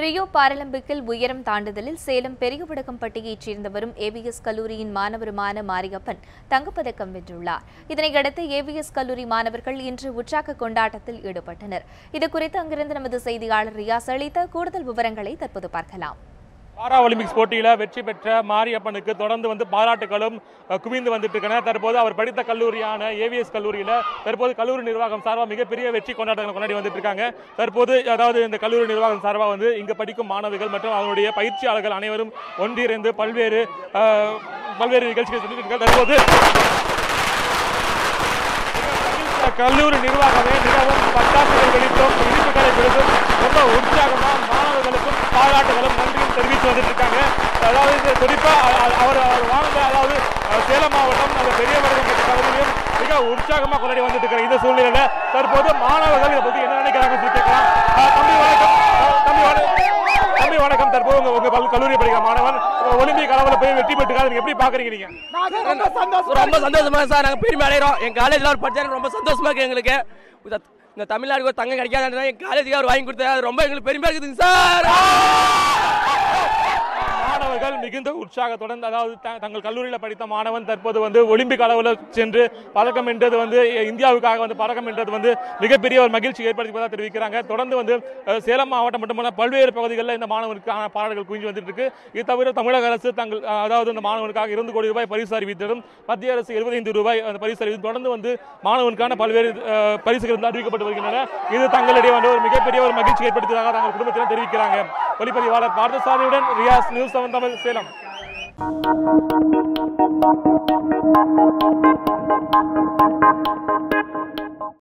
Rio பாராலிம்பிக்கில் உயரம் தாண்டுதலில் Salem பெரியவடகம்பட்டியைச் சேர்ந்தவரும் AVS கல்லூரியின் மாணவருமான மாரியப்பன் தங்கப்பதக்கம் வென்றுள்ளார் இதனையடுத்து ஏவிஎஸ் கல்லூரி மாணவர்கள் இன்று உற்சாக கொண்டாட்டத்தில் ஈடுபட்டனர் இதுகுறித்து அங்கிருந்து நமது செய்தியாளர் ரியாஸ் அளித்த கூடுதல் விவரங்களை தற்போது பார்க்கலாம் பாரா ஒலிம்பிக்ஸ் போட்டியில வெற்றி பெற்ற மாரியப்பனுக்கு தொடர்ந்து வந்து பாராட்டுகளும் அஹ், குவிந்து வந்துட்டு இருக்கன தற்போது அவர் படித்த கல்லூரியான ஏவிஎஸ் கல்லூரியில தற்போது கல்லூரி நிர்வாகம் சார்பாக மிகப்பெரிய வெற்றி கொண்டாட்டங்கள் கொண்டாடி வந்துட்டு இருக்காங்க தற்போது அதாவது இந்த கல்லூரி நிர்வாகம் சார்பாக வந்து இங்க படிக்கும் மாணவிகள் மற்றும் அவருடைய பயிற்சியாளர்கள் அனைவரும் ஒன்றிணைந்து பல்வேறு அஹ், பல்வேறு நிகழ்ச்சிகள் செஞ்சுட்டு இருக்காங்க தற்போது கல்லூரி நிர்வாகமே மிகவும் பட்டாசுகள் வெடித்தும் இனிப்புகளை கொடுத்தும் ரொம்ப உற்சாகமா மாணவர்களுக்கும் பாராட்டுகளும் நன்றியும் தெரிவித்து வந்துட்டு இருக்காங்க அதாவது இது குறிப்பா அ- அ- அவர் அவர் வாழ்ந்த அதாவது அஹ், சேலம் மாவட்டம் அந்த பெரிய பகுதியிலும் மிக உற்சாகமா கொண்டாடி வந்துட்டு இருக்கிற இந்த சூழ்நிலையில தற்போது மாணவர்கள் இதை பத்தி என்ன நினைக்கிறாங்க சொல்லி கேட்கலாம் அஹ், தம்பி வணக்கம் அஹ், தம்பி வணக்கம் தம்பி வணக்கம் தற்போது உங்க உங்க பல்- கல்லூரி படிக்கிற மாணவன் ஒலிம்பிக் அளவில் போய் வெற்றி பெற்றுக்காது நீங்க எப்படி பாக்குறீங்க நீங்க ரொம்ப சந்தோஷமா சார் நாங்க பெருமை அடைகிறோம் என் காலேஜ்ல ஒரு படிச்சா எனக்கு ரொம்ப சந்தோஷமா இருக்கு எங்களுக்கு இந்த- இந்த தமிழ்நாடுக்கு ஒரு தங்கம் கிடைக்காதுன்றதை என் காலேஜுக்கு அவர் வாங்கி கொடுத்தாரு அது ரொம்ப எங்களுக்கு பெருமையா இருக்குதுங்க சார் மாணவர்கள் மிகுந்த உற்சாகத்துடன் அதாவது த- தங்கள் கல்லூரியில் படித்த மாணவன் தற்போது வந்து ஒலிம்பிக் அளவில் சென்று பதக்கம் வென்றது வந்து இந்தியாவுக்காக வந்து பதக்கம் வென்றது வந்து மிகப்பெரிய ஒரு மகிழ்ச்சி ஏற்படுத்திப்பதாக தெரிவிக்கிறாங்க தொடர்ந்து வந்து அஹ், சேலம் மாவட்டம் மட்டுமல்ல பல்வேறு பகுதிகளில் இந்த மாணவனுக்கான பாடல்கள் குவிஞ்சு வந்துட்டு இருக்கு இது தவிர தமிழக அரசு தங்கள் அஹ், அதாவது இந்த மாணவனுக்காக இரண்டு கோடி ரூபாய் பரிசு அறிவித்ததும் மத்திய அரசு எழுபத்தைந்து ரூபாய் அந்த பரிசு அறிவித்து தொடர்ந்து வந்து மாணவனுக்கான பல்வேறு அஹ், பரிசுகள் வந்து அறிவிக்கப்பட்டு வருகின்றன இது தங்களிடையே வந்து ஒரு மிகப்பெரிய ஒரு மகிழ்ச்சி ஏற்படுத்தியதாக தங்கள் குடும்பத்தினர் தெரிவிக்கிறாங்க ஒளிப்பதிவாளர் பார்த்தசாரியுடன் ரியாஸ் நியூஸ் செவன் தமிழ் சேலம்